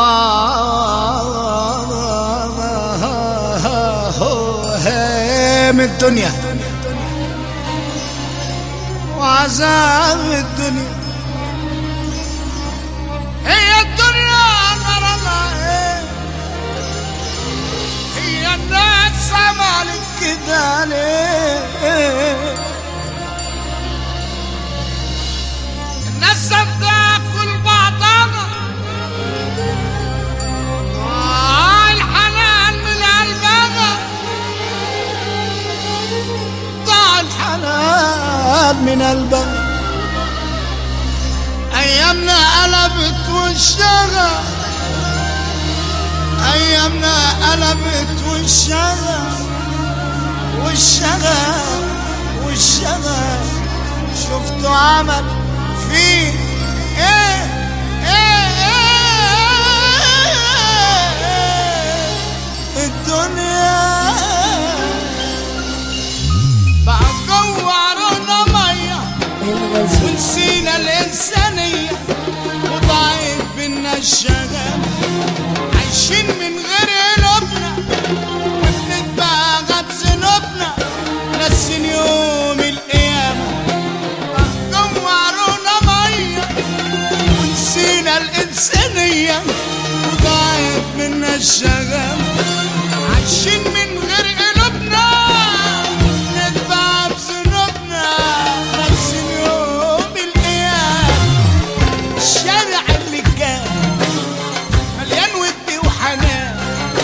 هام الدنيا وعذاب الدنيا هي الدنيا غرامها ايه هي الناس عملت كده ليه الناس بتاكل بعضها آه الحنان من قلبها ضاع الحنان من قلبها ايامنا قلبت وشها ايامنا قلبت وشها وشها وشها شفتوا عمل فيه ايه ايه ايه الدنيا بقى جوه عرونا ميه ونسينا الإنسانية وضاعت بينا الشغف عايشين من غير قلوبنا وبنتباغى بذنوبنا ناسين يوم القيامة جوعرونا مية ونسينا الإنسانية وضاعت منا الشغف عايشين من غير قلوبنا نتبع بذنوبنا ناسين يوم القيامة الشارع اللي كان مليان ود وحنان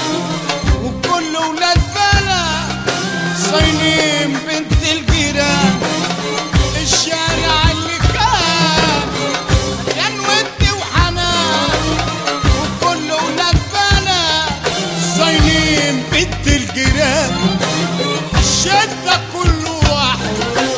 وكل ولاد بلد صاينين بنت الجيران الشارع اللي كان مليان ود وحنان وكل ولاد بلد صاينين بنت الجيران الشدة كل واحد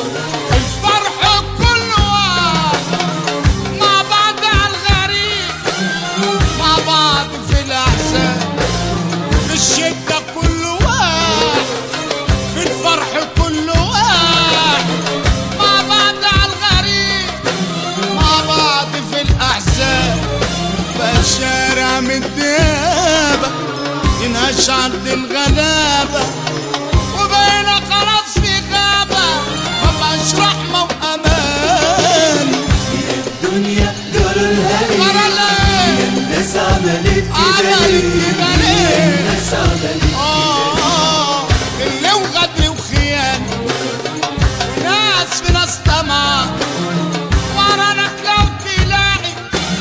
الفرح كل واحد مع بعض على الغريب مع بعض في الأحزان في الشدة كل واحد في الفرح كل واحد مع بعض على الغريب مع بعض في الأحزان بقى الشارع متدابة ينهش عند الغلابة وبقينا خلاص في غابة مبقاش رحمة وأمان الدنيا جرالها ترى ليه ليه الناس عملت كده عملت ليه كده ليه الناس عملت آه اللي وغدر وخيانة وناس في ناس طمع ورانك لو تلاقي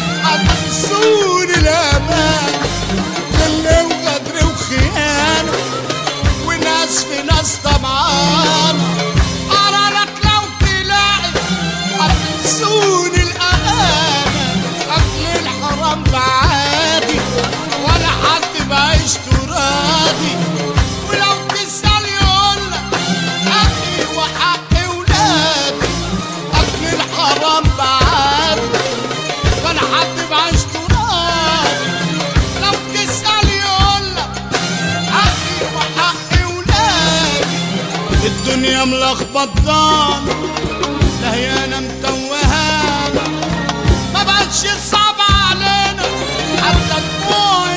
هتنسون الأمان اللي وغدر وخيانة وناس في ناس طمعان ورانك لو تلاقي هتنسون الأمانة أكل الحرام بعادي ولا حد بعيش راضي ولو تسأل يقولك حقي وحق ولادي أكل الحرام بعادي ولا حد بعيش راضي لو تسأل يقولك حقي وحق ولادي الدنيا ملخبطانة لا هي انا متوهانة ما بقتش صعب علينا حتى دموع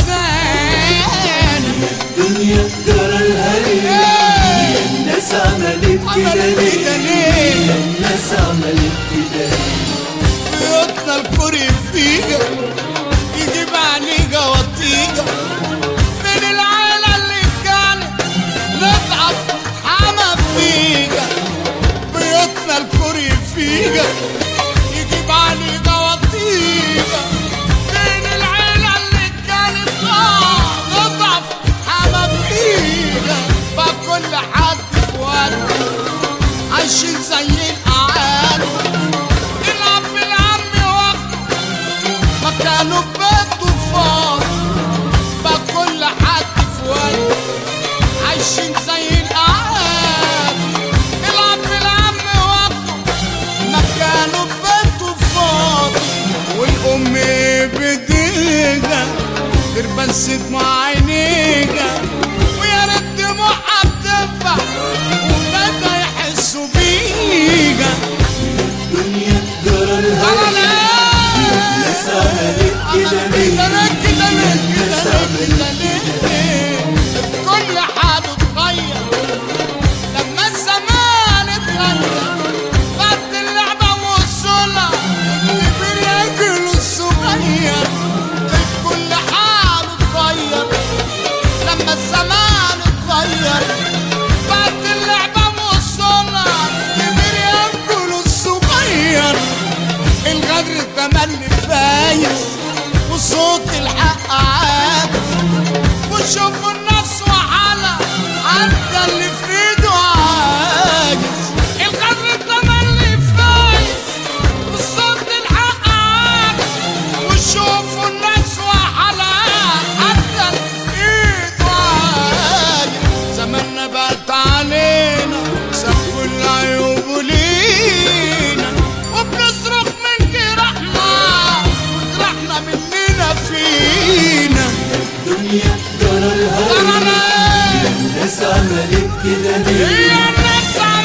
الحزان الدنيا جرالها ليه الناس عملت كده عملت كده ليه ليه؟ الناس عملت كده ليه بيوتنا الكوري فيها يجيب عليها وطيجة فين العيلة اللي كانت نضعف حما فيها بيوتنا الكوري فيها يجيب عليها وطيجة فين العيلة اللي كانت نضعف حما فيها بقى كل حد في وقته عايشين زي الأعالي العب بالعم وقته مكانه بيته فاضي بقى كل حد في وقته عايشين زي الأعالي العب بالعم وقته مكانه بيته فاضي والأم بديها تربس دموع عينيها ويا ريت دموعها بتنفع وولادها يحسوا بيها الدنيا جرالها ترى ليه الناس عملت كده ليه ليه كده ليه كده ليه كده ليه كل حاجة اتغير لما الزمان اتغير بعد اللعبة والصلاة الكبير ياكل الصغير كل حاجة اتغير لما الزمان اتغير بعد اللعبة والصلاة الكبير ياكل الصغير الغدر تملي فايز وصوت الحق عاد وشوفوا الناس وحالة حتى اللي في ايده عاجز الغدر تملي فايز وصوت الحق عاد وشوفوا الناس وحالة حتى اللي في ايده عاجز زماننا بقت علينا ساب كل عيوبه لينا وبنصرخ من جراحنا وجراحنا مننا فينا الدنيا جرى الهوى ترى الناس عملت كده ليه هي الناس